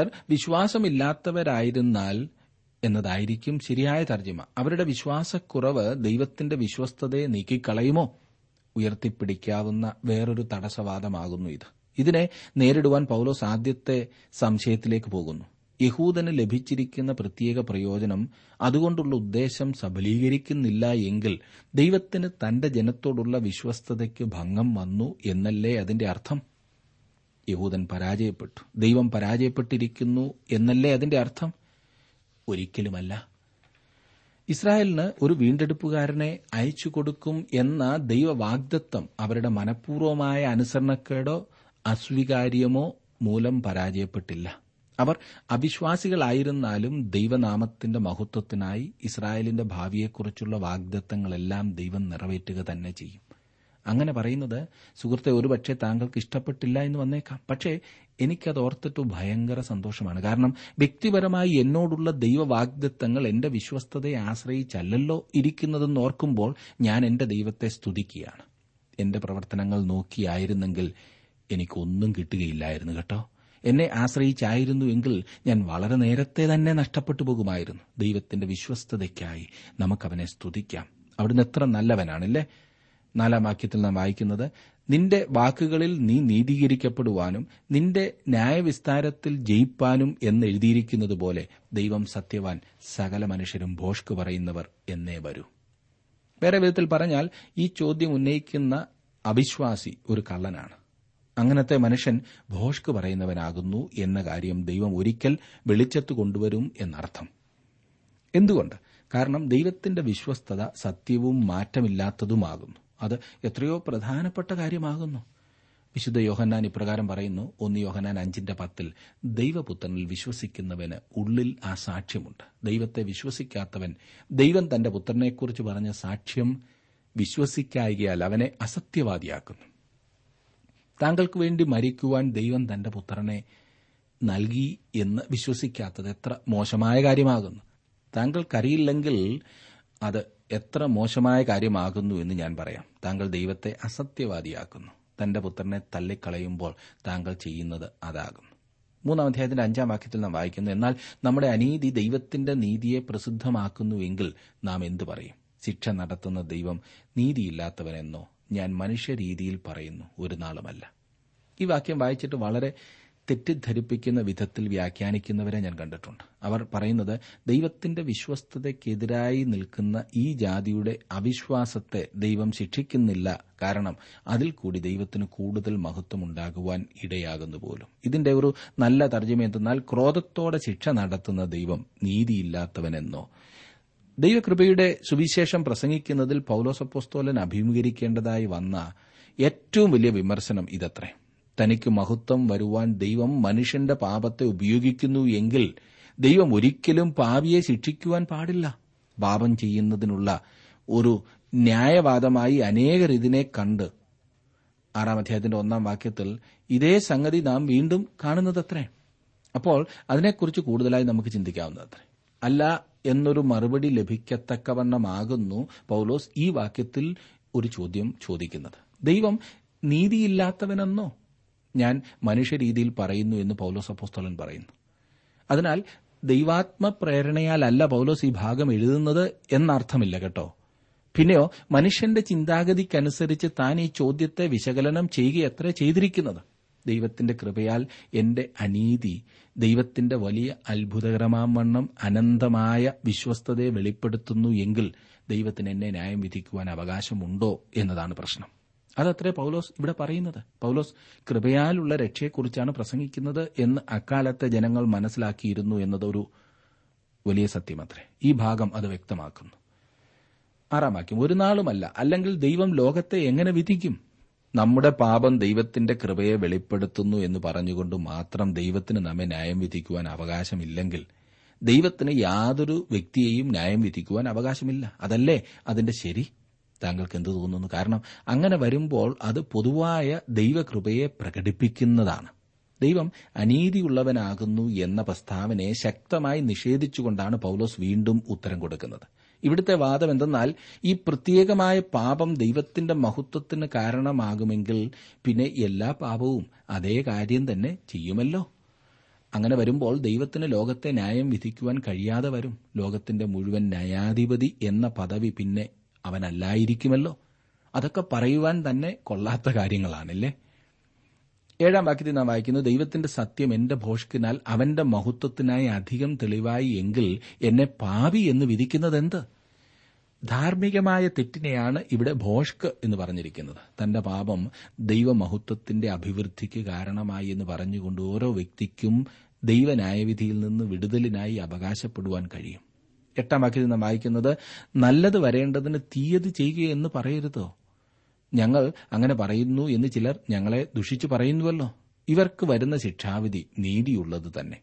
വിശ്വാസമില്ലാത്തവരായിരുന്നാൽ എന്നതായിരിക്കും ശരിയായ തർജ്ജിമ അവരുടെ വിശ്വാസക്കുറവ് ദൈവത്തിന്റെ വിശ്വസ്തതയെ നീക്കിക്കളയുമോ ഉയർത്തിപ്പിടിക്കാവുന്ന വേറൊരു തടസ്സവാദമാകുന്നു ഇത് ഇതിനെ നേരിടുവാൻ പൗലോസ് ആദ്യത്തെ സംശയത്തിലേക്ക് പോകുന്നു യഹൂദന് ലഭിച്ചിരിക്കുന്ന പ്രത്യേക പ്രയോജനം അതുകൊണ്ടുള്ള ഉദ്ദേശം സബലീകരിക്കുന്നില്ല എങ്കിൽ ദൈവത്തിന് തന്റെ ജനത്തോടുള്ള വിശ്വസ്തതയ്ക്ക് ഭംഗം വന്നു എന്നല്ലേ അതിന്റെ അർത്ഥം യഹൂദൻ പരാജയപ്പെട്ടു ദൈവം പരാജയപ്പെട്ടിരിക്കുന്നു എന്നല്ലേ അതിന്റെ അർത്ഥം ഒരിക്കലുമല്ല ഇസ്രായേലിന് ഒരു വീണ്ടെടുപ്പുകാരനെ അയച്ചു കൊടുക്കും എന്ന ദൈവവാഗ്ദത്വം അവരുടെ മനഃപൂർവമായ അനുസരണക്കേടോ അസ്വീകാര്യമോ മൂലം പരാജയപ്പെട്ടില്ല അവർ അവിശ്വാസികളായിരുന്നാലും ദൈവനാമത്തിന്റെ മഹത്വത്തിനായി ഇസ്രായേലിന്റെ ഭാവിയെക്കുറിച്ചുള്ള വാഗ്ദത്തങ്ങളെല്ലാം ദൈവം നിറവേറ്റുക തന്നെ ചെയ്യും അങ്ങനെ പറയുന്നത് സുഹൃത്തെ ഒരുപക്ഷെ താങ്കൾക്ക് ഇഷ്ടപ്പെട്ടില്ല എന്ന് വന്നേക്കാം പക്ഷേ എനിക്കത് ഓർത്തിട്ട് ഭയങ്കര സന്തോഷമാണ് കാരണം വ്യക്തിപരമായി എന്നോടുള്ള ദൈവവാഗ്ദത്തങ്ങൾ എന്റെ വിശ്വസ്തതയെ ആശ്രയിച്ചല്ലല്ലോ ഇരിക്കുന്നതെന്ന് ഓർക്കുമ്പോൾ ഞാൻ എന്റെ ദൈവത്തെ സ്തുതിക്കുകയാണ് എന്റെ പ്രവർത്തനങ്ങൾ നോക്കിയായിരുന്നെങ്കിൽ എനിക്കൊന്നും കിട്ടുകയില്ലായിരുന്നു കേട്ടോ എന്നെ ആശ്രയിച്ചായിരുന്നു എങ്കിൽ ഞാൻ വളരെ നേരത്തെ തന്നെ നഷ്ടപ്പെട്ടു പോകുമായിരുന്നു ദൈവത്തിന്റെ വിശ്വസ്തതയ്ക്കായി നമുക്കവനെ സ്തുതിക്കാം അവിടുന്ന് എത്ര നല്ലവനാണല്ലേ നാലാം വാക്യത്തിൽ നാം വായിക്കുന്നത് നിന്റെ വാക്കുകളിൽ നീ നീതീകരിക്കപ്പെടുവാനും നിന്റെ ന്യായവിസ്താരത്തിൽ ജയിപ്പാനും എന്ന് എഴുതിയിരിക്കുന്നത് പോലെ ദൈവം സത്യവാൻ സകല മനുഷ്യരും ഭോഷ്ക് പറയുന്നവർ എന്നേ വരൂ വേറെ വിധത്തിൽ പറഞ്ഞാൽ ഈ ചോദ്യം ഉന്നയിക്കുന്ന അവിശ്വാസി ഒരു കള്ളനാണ് അങ്ങനത്തെ മനുഷ്യൻ ഭോഷ്ക് പറയുന്നവനാകുന്നു എന്ന കാര്യം ദൈവം ഒരിക്കൽ വെളിച്ചത്ത് കൊണ്ടുവരും എന്നർത്ഥം എന്തുകൊണ്ട് കാരണം ദൈവത്തിന്റെ വിശ്വസ്തത സത്യവും മാറ്റമില്ലാത്തതുമാകുന്നു അത് എത്രയോ പ്രധാനപ്പെട്ട കാര്യമാകുന്നു വിശുദ്ധ യോഹന്നാൻ ഇപ്രകാരം പറയുന്നു ഒന്ന് യോഹന്നാൻ അഞ്ചിന്റെ പത്തിൽ ദൈവപുത്രനിൽ വിശ്വസിക്കുന്നവന് ഉള്ളിൽ ആ സാക്ഷ്യമുണ്ട് ദൈവത്തെ വിശ്വസിക്കാത്തവൻ ദൈവം തന്റെ പുത്രനെക്കുറിച്ച് പറഞ്ഞ സാക്ഷ്യം വിശ്വസിക്കായികയാൽ അവനെ അസത്യവാദിയാക്കുന്നു താങ്കൾക്ക് വേണ്ടി മരിക്കുവാൻ ദൈവം തന്റെ പുത്രനെ നൽകി എന്ന് വിശ്വസിക്കാത്തത് എത്ര മോശമായ കാര്യമാകുന്നു താങ്കൾക്കറിയില്ലെങ്കിൽ അത് എത്ര മോശമായ കാര്യമാകുന്നു എന്ന് ഞാൻ പറയാം താങ്കൾ ദൈവത്തെ അസത്യവാദിയാക്കുന്നു തന്റെ പുത്രനെ തള്ളിക്കളയുമ്പോൾ താങ്കൾ ചെയ്യുന്നത് അതാകുന്നു മൂന്നാം അധ്യായത്തിന്റെ അഞ്ചാം വാക്യത്തിൽ നാം വായിക്കുന്നു എന്നാൽ നമ്മുടെ അനീതി ദൈവത്തിന്റെ നീതിയെ പ്രസിദ്ധമാക്കുന്നുവെങ്കിൽ നാം എന്തു പറയും ശിക്ഷ നടത്തുന്ന ദൈവം നീതിയില്ലാത്തവനെന്നോ ഞാൻ മനുഷ്യരീതിയിൽ പറയുന്നു ഒരു നാളുമല്ല ഈ വാക്യം വായിച്ചിട്ട് വളരെ തെറ്റിദ്ധരിപ്പിക്കുന്ന വിധത്തിൽ വ്യാഖ്യാനിക്കുന്നവരെ ഞാൻ കണ്ടിട്ടുണ്ട് അവർ പറയുന്നത് ദൈവത്തിന്റെ വിശ്വസ്തതയ്ക്കെതിരായി നിൽക്കുന്ന ഈ ജാതിയുടെ അവിശ്വാസത്തെ ദൈവം ശിക്ഷിക്കുന്നില്ല കാരണം അതിൽ കൂടി ദൈവത്തിന് കൂടുതൽ മഹത്വം ഉണ്ടാകുവാൻ ഇടയാകുന്നു പോലും ഇതിന്റെ ഒരു നല്ല തർജ്ജമ എന്തെന്നാൽ ക്രോധത്തോടെ ശിക്ഷ നടത്തുന്ന ദൈവം നീതിയില്ലാത്തവനെന്നോ ദൈവകൃപയുടെ സുവിശേഷം പ്രസംഗിക്കുന്നതിൽ പൌലോസപ്പോസ്തോലൻ അഭിമുഖീകരിക്കേണ്ടതായി വന്ന ഏറ്റവും വലിയ വിമർശനം ഇതത്രേ തനിക്ക് മഹത്വം വരുവാൻ ദൈവം മനുഷ്യന്റെ പാപത്തെ ഉപയോഗിക്കുന്നു എങ്കിൽ ദൈവം ഒരിക്കലും പാപിയെ ശിക്ഷിക്കുവാൻ പാടില്ല പാപം ചെയ്യുന്നതിനുള്ള ഒരു ന്യായവാദമായി അനേകർ ഇതിനെ കണ്ട് ആറാം അധ്യായത്തിന്റെ ഒന്നാം വാക്യത്തിൽ ഇതേ സംഗതി നാം വീണ്ടും കാണുന്നതത്രേ അപ്പോൾ അതിനെക്കുറിച്ച് കൂടുതലായി നമുക്ക് ചിന്തിക്കാവുന്നതത്രേ അല്ല എന്നൊരു മറുപടി ലഭിക്കത്തക്കവണ്ണമാകുന്നു പൌലോസ് ഈ വാക്യത്തിൽ ഒരു ചോദ്യം ചോദിക്കുന്നത് ദൈവം നീതിയില്ലാത്തവനെന്നോ ഞാൻ മനുഷ്യരീതിയിൽ പറയുന്നു എന്ന് പൌലോസ് അപ്പോസ്തോലൻ പറയുന്നു അതിനാൽ ദൈവാത്മപ്രേരണയാലല്ല പൌലോസ് ഈ ഭാഗം എഴുതുന്നത് എന്നർത്ഥമില്ല കേട്ടോ പിന്നെയോ മനുഷ്യന്റെ ചിന്താഗതിക്കനുസരിച്ച് താൻ ഈ ചോദ്യത്തെ വിശകലനം ചെയ്യുകയത്ര ചെയ്തിരിക്കുന്നത് ദൈവത്തിന്റെ കൃപയാൽ എന്റെ അനീതി ദൈവത്തിന്റെ വലിയ അത്ഭുതകരമാം വണ്ണം അനന്തമായ വിശ്വസ്തതയെ വെളിപ്പെടുത്തുന്നു എങ്കിൽ ദൈവത്തിന് എന്നെ ന്യായം വിധിക്കുവാൻ അവകാശമുണ്ടോ എന്നതാണ് പ്രശ്നം അതത്രേ പൌലോസ് ഇവിടെ പറയുന്നത് പൌലോസ് കൃപയാലുള്ള രക്ഷയെക്കുറിച്ചാണ് പ്രസംഗിക്കുന്നത് എന്ന് അക്കാലത്തെ ജനങ്ങൾ മനസ്സിലാക്കിയിരുന്നു എന്നതൊരു വലിയ സത്യമത്രേ ഈ ഭാഗം അത് വ്യക്തമാക്കുന്നു ആറാം വാക്യം ഒരു നാളുമല്ല അല്ലെങ്കിൽ ദൈവം ലോകത്തെ എങ്ങനെ വിധിക്കും നമ്മുടെ പാപം ദൈവത്തിന്റെ കൃപയെ വെളിപ്പെടുത്തുന്നു എന്ന് പറഞ്ഞുകൊണ്ട് മാത്രം ദൈവത്തിന് നമ്മെ ന്യായം വിധിക്കുവാൻ അവകാശമില്ലെങ്കിൽ ദൈവത്തിന് യാതൊരു വ്യക്തിയെയും ന്യായം വിധിക്കുവാൻ അവകാശമില്ല അതല്ലേ അതിന്റെ ശരി താങ്കൾക്ക് എന്ത് തോന്നുന്നു കാരണം അങ്ങനെ വരുമ്പോൾ അത് പൊതുവായ ദൈവകൃപയെ പ്രകടിപ്പിക്കുന്നതാണ് ദൈവം അനീതിയുള്ളവനാകുന്നു എന്ന പ്രസ്താവനയെ ശക്തമായി നിഷേധിച്ചുകൊണ്ടാണ് പൌലോസ് വീണ്ടും ഉത്തരം കൊടുക്കുന്നത് ഇവിടുത്തെ വാദം എന്തെന്നാൽ ഈ പ്രത്യേകമായ പാപം ദൈവത്തിന്റെ മഹത്വത്തിന് കാരണമാകുമെങ്കിൽ പിന്നെ എല്ലാ പാപവും അതേ കാര്യം തന്നെ ചെയ്യുമല്ലോ അങ്ങനെ വരുമ്പോൾ ദൈവത്തിന് ലോകത്തെ ന്യായം വിധിക്കുവാൻ കഴിയാതെ വരും ലോകത്തിന്റെ മുഴുവൻ ന്യായാധിപതി എന്ന പദവി പിന്നെ അവനല്ലായിരിക്കുമല്ലോ അതൊക്കെ പറയുവാൻ തന്നെ കൊള്ളാത്ത കാര്യങ്ങളാണല്ലേ ഏഴാം വാക്യത്തിൽ നാം വായിക്കുന്നു ദൈവത്തിന്റെ സത്യം എന്റെ ഭോഷ്കിനാൽ അവന്റെ മഹത്വത്തിനായി അധികം തെളിവായി എങ്കിൽ എന്നെ പാപി എന്ന് വിധിക്കുന്നത് എന്ത് ധാർമ്മികമായ തെറ്റിനെയാണ് ഇവിടെ ഭോഷ്ക് എന്ന് പറഞ്ഞിരിക്കുന്നത് തന്റെ പാപം ദൈവമഹത്വത്തിന്റെ അഭിവൃദ്ധിക്ക് കാരണമായി എന്ന് പറഞ്ഞുകൊണ്ട് ഓരോ വ്യക്തിക്കും ദൈവന്യായവിധിയിൽ നിന്ന് വിടുതലിനായി അവകാശപ്പെടുവാൻ കഴിയും എട്ടാം വാക്യത്തിൽ നാം വായിക്കുന്നത് നല്ലത് വരേണ്ടതിന് തീയത് ചെയ്യുകയെന്ന് പറയരുതോ ഞങ്ങൾ അങ്ങനെ പറയുന്നു എന്ന് ചിലർ ഞങ്ങളെ ദുഷിച്ചു പറയുന്നുവല്ലോ ഇവർക്ക് വരുന്ന ശിക്ഷാവിധി നീതിയുള്ളത് തന്നെ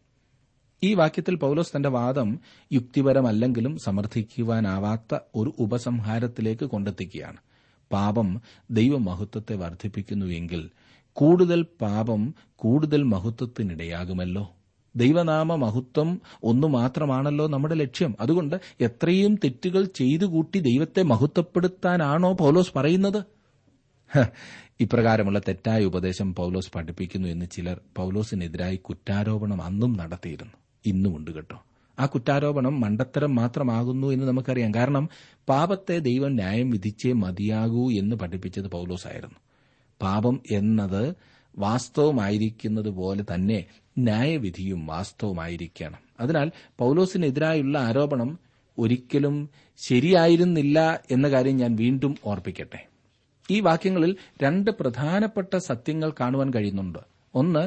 ഈ വാക്യത്തിൽ പൌലോസ് തന്റെ വാദം യുക്തിപരമല്ലെങ്കിലും സമർത്ഥിക്കുവാനാവാത്ത ഒരു ഉപസംഹാരത്തിലേക്ക് കൊണ്ടെത്തിക്കുകയാണ് പാപം ദൈവമഹത്വത്തെ വർദ്ധിപ്പിക്കുന്നുവെങ്കിൽ കൂടുതൽ പാപം കൂടുതൽ മഹത്വത്തിനിടയാകുമല്ലോ ദൈവനാമ മഹത്വം ഒന്നു മാത്രമാണല്ലോ നമ്മുടെ ലക്ഷ്യം അതുകൊണ്ട് എത്രയും തെറ്റുകൾ ചെയ്തു കൂട്ടി ദൈവത്തെ മഹത്വപ്പെടുത്താനാണോ പൌലോസ് പറയുന്നത് ഹ, ഇപ്രകാരമുള്ള തെറ്റായ ഉപദേശം പൌലോസ് പഠിപ്പിക്കുന്നു എന്ന് ചിലർ പൌലോസിനെതിരായി കുറ്റാരോപണം അന്നും നടത്തിയിരുന്നു ഇന്നുമുണ്ട് കേട്ടോ ആ കുറ്റാരോപണം മണ്ടത്തരം മാത്രമാകുന്നു എന്ന് നമുക്കറിയാം കാരണം പാപത്തെ ദൈവം ന്യായം വിധിച്ചേ മതിയാകൂ എന്ന് പഠിപ്പിച്ചത് പൌലോസായിരുന്നു പാപം എന്നത് വാസ്തവമായിരിക്കുന്നത് പോലെ തന്നെ ന്യായവിധിയും വാസ്തവമായിരിക്കണം അതിനാൽ പൌലോസിനെതിരായുള്ള ആരോപണം ഒരിക്കലും ശരിയായിരുന്നില്ല എന്ന കാര്യം ഞാൻ വീണ്ടും ഓർപ്പിക്കട്ടെ ഈ വാക്യങ്ങളിൽ രണ്ട് പ്രധാനപ്പെട്ട സത്യങ്ങൾ കാണുവാൻ കഴിയുന്നുണ്ട് ഒന്ന്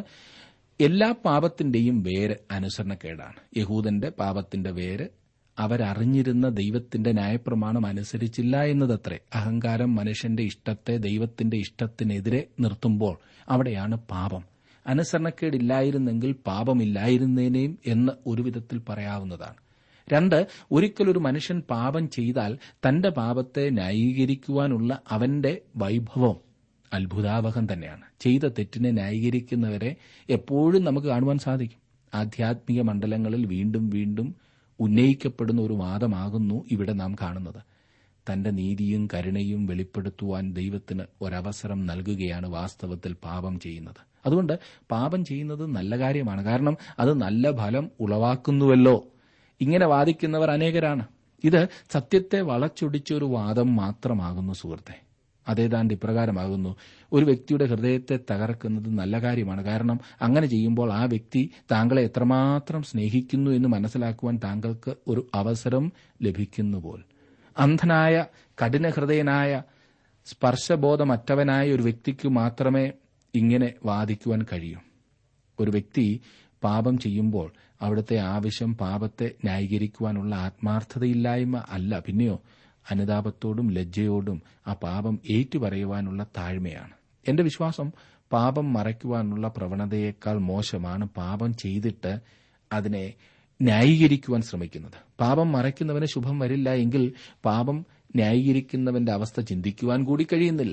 എല്ലാ പാപത്തിന്റെയും വേര് അനുസരണക്കേടാണ് യഹൂദന്റെ പാപത്തിന്റെ വേര് അവരറിഞ്ഞിരുന്ന ദൈവത്തിന്റെ ന്യായപ്രമാണം അനുസരിച്ചില്ല എന്നതത്രേ അഹങ്കാരം മനുഷ്യന്റെ ഇഷ്ടത്തെ ദൈവത്തിന്റെ ഇഷ്ടത്തിനെതിരെ നിർത്തുമ്പോൾ അവിടെയാണ് പാപം അനുസരണക്കേടില്ലായിരുന്നെങ്കിൽ പാപമില്ലായിരുന്നേനേയും എന്ന് ഒരു വിധത്തിൽ പറയാവുന്നതാണ് രണ്ട് ഒരിക്കലൊരു മനുഷ്യൻ പാപം ചെയ്താൽ തന്റെ പാപത്തെ ന്യായീകരിക്കുവാനുള്ള അവന്റെ വൈഭവം അത്ഭുതാവഹം തന്നെയാണ് ചെയ്ത തെറ്റിനെ ന്യായീകരിക്കുന്നവരെ എപ്പോഴും നമുക്ക് കാണുവാൻ സാധിക്കും ആധ്യാത്മിക മണ്ഡലങ്ങളിൽ വീണ്ടും വീണ്ടും ഉന്നയിക്കപ്പെടുന്ന ഒരു വാദമാകുന്നു ഇവിടെ നാം കാണുന്നത് തന്റെ നീതിയും കരുണയും വെളിപ്പെടുത്തുവാൻ ദൈവത്തിന് ഒരവസരം നൽകുകയാണ് വാസ്തവത്തിൽ പാപം ചെയ്യുന്നത് അതുകൊണ്ട് പാപം ചെയ്യുന്നത് നല്ല കാര്യമാണ് കാരണം അത് നല്ല ഫലം ഉളവാക്കുന്നുവല്ലോ ഇങ്ങനെ വാദിക്കുന്നവർ അനേകരാണ് ഇത് സത്യത്തെ വളച്ചൊടിച്ച ഒരു വാദം മാത്രമാകുന്നു സുഹൃത്തെ അതേതാണ്ട് ഇപ്രകാരമാകുന്നു ഒരു വ്യക്തിയുടെ ഹൃദയത്തെ തകർക്കുന്നത് നല്ല കാര്യമാണ് കാരണം അങ്ങനെ ചെയ്യുമ്പോൾ ആ വ്യക്തി താങ്കളെ എത്രമാത്രം സ്നേഹിക്കുന്നു എന്ന് മനസ്സിലാക്കുവാൻ താങ്കൾക്ക് ഒരു അവസരം ലഭിക്കുന്നുപോൽ അന്ധനായ കഠിനഹൃദയനായ സ്പർശബോധമറ്റവനായ ഒരു വ്യക്തിക്ക് മാത്രമേ ഇങ്ങനെ വാദിക്കുവാൻ കഴിയൂ ഒരു വ്യക്തി പാപം ചെയ്യുമ്പോൾ അവിടുത്തെ ആവശ്യം പാപത്തെ ന്യായീകരിക്കുവാനുള്ള ആത്മാർത്ഥതയില്ലായ്മ അല്ല പിന്നെയോ അനുതാപത്തോടും ലജ്ജയോടും ആ പാപം ഏറ്റുപറയുവാനുള്ള താഴ്മയാണ് എന്റെ വിശ്വാസം പാപം മറയ്ക്കുവാനുള്ള പ്രവണതയേക്കാൾ മോശമാണ് പാപം ചെയ്തിട്ട് അതിനെ ന്യായീകരിക്കുവാൻ ശ്രമിക്കുന്നത് പാപം മറയ്ക്കുന്നവന് ശുഭം വരില്ല എങ്കിൽ പാപം ന്യായീകരിക്കുന്നവന്റെ അവസ്ഥ ചിന്തിക്കുവാൻ കൂടി കഴിയുന്നില്ല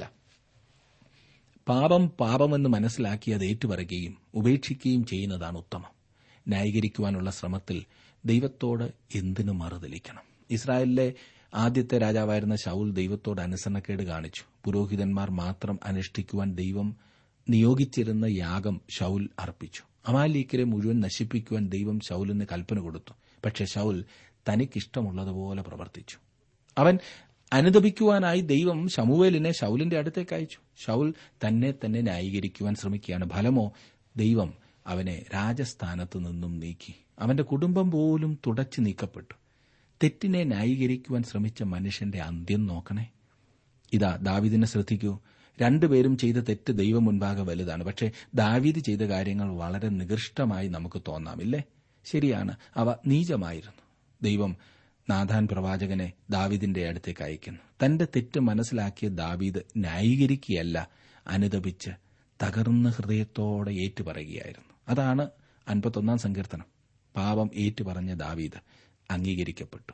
പാപം പാപമെന്ന് മനസ്സിലാക്കി അത് ഏറ്റുപറയുകയും ഉപേക്ഷിക്കുകയും ചെയ്യുന്നതാണ് ഉത്തമം ന്യായീകരിക്കുവാനുള്ള ശ്രമത്തിൽ ദൈവത്തോട് എന്തിനു മറുതലിക്കണം ഇസ്രായേലിലെ ആദ്യത്തെ രാജാവായിരുന്ന ശൌൽ ദൈവത്തോട് അനുസരണക്കേട് കാണിച്ചു പുരോഹിതന്മാർ മാത്രം അനുഷ്ഠിക്കുവാൻ ദൈവം നിയോഗിച്ചിരുന്ന യാഗം ശൌൽ അർപ്പിച്ചു അമാലീക്കരെ മുഴുവൻ നശിപ്പിക്കുവാൻ ദൈവം ശൌലിന് കൽപ്പന കൊടുത്തു പക്ഷെ ശൌൽ തനിക്കിഷ്ടമുള്ളതുപോലെ പ്രവർത്തിച്ചു അവൻ അനുദപിക്കുവാനായി ദൈവം ശമുവേലിനെ ശൌലിന്റെ അടുത്തേക്ക് അയച്ചു ശൌൽ തന്നെ തന്നെ ന്യായീകരിക്കുവാൻ ശ്രമിക്കുകയാണ് ഫലമോ ദൈവം അവനെ രാജസ്ഥാനത്ത് നിന്നും നീക്കി അവന്റെ കുടുംബം പോലും തുടച്ചു നീക്കപ്പെട്ടു തെറ്റിനെ ന്യായീകരിക്കുവാൻ ശ്രമിച്ച മനുഷ്യന്റെ അന്ത്യം നോക്കണേ ഇതാ ദാവിദിനെ ശ്രദ്ധിക്കൂ രണ്ടുപേരും ചെയ്ത തെറ്റ് ദൈവം മുൻപാകെ വലുതാണ് പക്ഷേ ദാവീദ് ചെയ്ത കാര്യങ്ങൾ വളരെ നികൃഷ്ടമായി നമുക്ക് തോന്നാമില്ലേ ശരിയാണ് അവ നീചമായിരുന്നു ദൈവം നാഥാൻ പ്രവാചകനെ ദാവീദിന്റെ അടുത്തേക്ക് അയക്കുന്നു തന്റെ തെറ്റ് മനസ്സിലാക്കിയ ദാവീദ് ന്യായീകരിക്കുകയല്ല അനുദപിച്ച് തകർന്ന ഹൃദയത്തോടെ ഏറ്റുപറയുകയായിരുന്നു അതാണ് അൻപത്തൊന്നാം സങ്കീർത്തനം പാപം ഏറ്റുപറഞ്ഞ ദാവീദ് അംഗീകരിക്കപ്പെട്ടു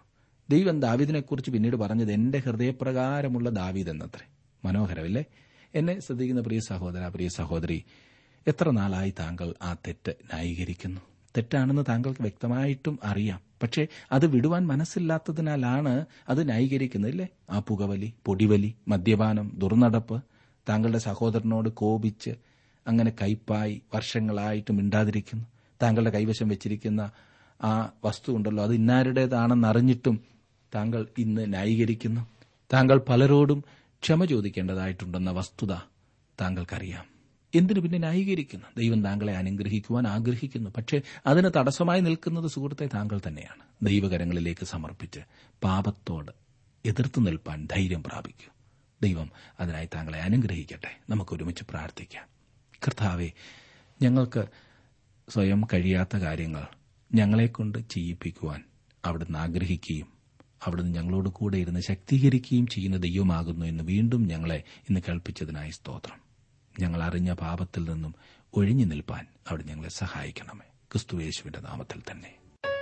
ദൈവം ദാവീദിനെക്കുറിച്ച് പിന്നീട് പറഞ്ഞത് എന്റെ ഹൃദയപ്രകാരമുള്ള ദാവീദ് എന്നത്രേ മനോഹരമല്ലേ എന്നെ ശ്രദ്ധിക്കുന്ന പ്രിയ സഹോദര പ്രിയ സഹോദരി എത്ര നാളായി താങ്കൾ ആ തെറ്റ് ന്യായീകരിക്കുന്നു തെറ്റാണെന്ന് താങ്കൾക്ക് വ്യക്തമായിട്ടും അറിയാം പക്ഷേ അത് വിടുവാൻ മനസ്സില്ലാത്തതിനാലാണ് അത് ന്യായീകരിക്കുന്നതില്ലേ ആ പുകവലി പൊടിവലി മദ്യപാനം ദുർനടപ്പ് താങ്കളുടെ സഹോദരനോട് കോപിച്ച് അങ്ങനെ കയ്പായി വർഷങ്ങളായിട്ട് മിണ്ടാതിരിക്കുന്നു താങ്കളുടെ കൈവശം വെച്ചിരിക്കുന്ന ആ വസ്തു ഉണ്ടല്ലോ അത് ഇന്നാരുടേതാണെന്ന് അറിഞ്ഞിട്ടും താങ്കൾ ഇന്ന് ന്യായീകരിക്കുന്നു താങ്കൾ പലരോടും ക്ഷമ ചോദിക്കേണ്ടതായിട്ടുണ്ടെന്ന വസ്തുത താങ്കൾക്കറിയാം എന്തിനു പിന്നെ ന്യായീകരിക്കുന്നു ദൈവം താങ്കളെ അനുഗ്രഹിക്കുവാൻ ആഗ്രഹിക്കുന്നു പക്ഷേ അതിന് തടസ്സമായി നിൽക്കുന്നത് സുഹൃത്തെ താങ്കൾ തന്നെയാണ് ദൈവകരങ്ങളിലേക്ക് സമർപ്പിച്ച് പാപത്തോട് എതിർത്ത് നിൽപ്പാൻ ധൈര്യം പ്രാപിക്കൂ ദൈവം അതിനായി താങ്കളെ അനുഗ്രഹിക്കട്ടെ നമുക്ക് ഒരുമിച്ച് പ്രാർത്ഥിക്കാം കർത്താവെ ഞങ്ങൾക്ക് സ്വയം കഴിയാത്ത കാര്യങ്ങൾ ഞങ്ങളെക്കൊണ്ട് ചെയ്യിപ്പിക്കുവാൻ അവിടുന്ന് ആഗ്രഹിക്കുകയും അവിടുന്ന് ഞങ്ങളോട് കൂടെ ഇരുന്ന് ശക്തീകരിക്കുകയും ചെയ്യുന്ന ദൈവമാകുന്നു എന്ന് വീണ്ടും ഞങ്ങളെ ഇന്ന് കേൾപ്പിച്ചതിനായി സ്തോത്രം ഞങ്ങൾ അറിഞ്ഞ പാപത്തിൽ നിന്നും ഒഴിഞ്ഞു നിൽപ്പാൻ അവിടെ ഞങ്ങളെ സഹായിക്കണമേ ക്രിസ്തുവേശുവിന്റെ നാമത്തിൽ തന്നെ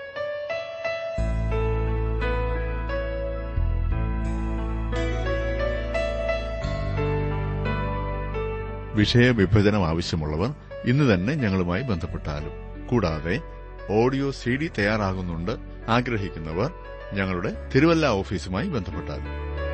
വിഷയവിഭജനം ആവശ്യമുള്ളവർ ഇന്ന് തന്നെ ഞങ്ങളുമായി ബന്ധപ്പെട്ടാലും കൂടാതെ ഓഡിയോ സി ഡി തയ്യാറാകുന്നുണ്ട് ആഗ്രഹിക്കുന്നവർ ഞങ്ങളുടെ തിരുവല്ല ഓഫീസുമായി ബന്ധപ്പെട്ടാലും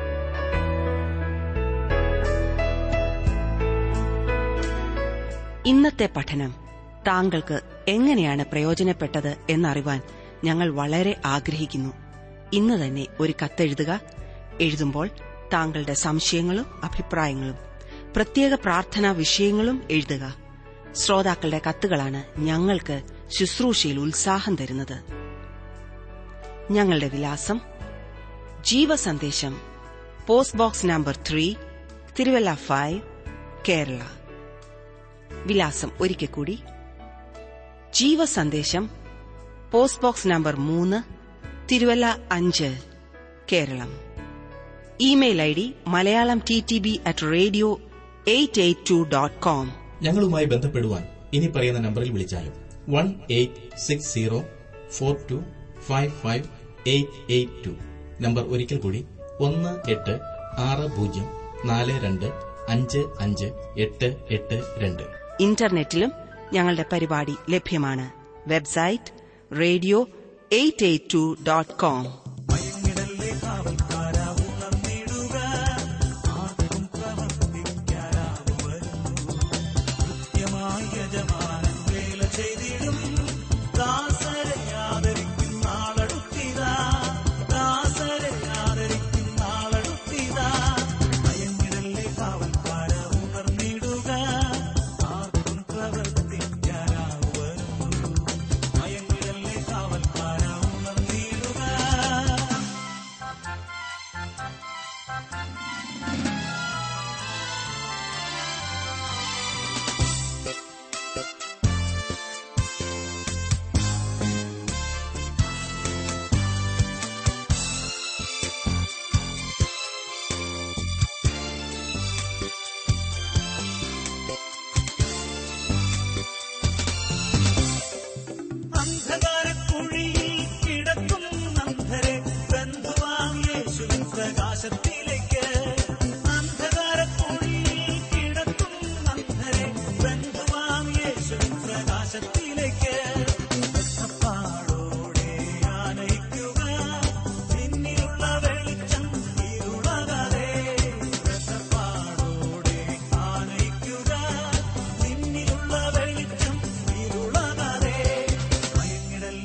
ഇന്നത്തെ പഠനം താങ്കൾക്ക് എങ്ങനെയാണ് പ്രയോജനപ്പെട്ടത് എന്നറിവാൻ ഞങ്ങൾ വളരെ ആഗ്രഹിക്കുന്നു ഇന്ന് തന്നെ ഒരു കത്തെഴുതുക എഴുതുമ്പോൾ താങ്കളുടെ സംശയങ്ങളും അഭിപ്രായങ്ങളും പ്രത്യേക പ്രാർത്ഥനാ വിഷയങ്ങളും എഴുതുക ശ്രോതാക്കളുടെ കത്തുകളാണ് ഞങ്ങൾക്ക് ശുശ്രൂഷയിൽ ഉത്സാഹം തരുന്നത് ഞങ്ങളുടെ വിലാസം ജീവസന്ദേശം post box number three Thiruvalla five Kerala വിലാസം ഒരിക്കൽ കൂടി ജീവസന്ദേശം പോസ്റ്റ് ബോക്സ് നമ്പർ മൂന്ന് തിരുവല്ല അഞ്ച് Keralam email I D Malayalam T T B at radio eight eight two dot com ഞങ്ങളുമായി ബന്ധപ്പെടുവാൻ ഇനി പറയുന്ന നമ്പറിൽ വിളിച്ചാലും one eight six zero four two five five eight eight two number ഒരിക്കൽ കൂടി ഒന്ന് എട്ട് ആറ് പൂജ്യം നാല് രണ്ട് അഞ്ച് അഞ്ച് എട്ട് എട്ട് രണ്ട് ഇന്റർനെറ്റിലും ഞങ്ങളുടെ പരിപാടി ലഭ്യമാണ് website radio eight eight two dot com അന്ധകാരക്കുഴിയിൽ കിടക്കും അന്ധരെ ബന്ധുവാം യേശുവിൻ പ്രകാശത്തിലേക്ക് അന്ധകാരക്കുഴിയിൽ കിടക്കും അന്ധരെ ബന്ധുവാം യേശുവിൻ പ്രകാശത്തിലേക്ക് ഒറ്റപ്പാടോടെ ആനയിക്കുക പിന്നിലുള്ള വെളിച്ചം ഇരുളകാതെ ഒറ്റപ്പാടോടെ ആനയിക്കുക പിന്നിലുള്ള വെളിച്ചം ഇരുളകാതെ ഭയങ്ങിടല്ലേ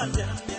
ജനം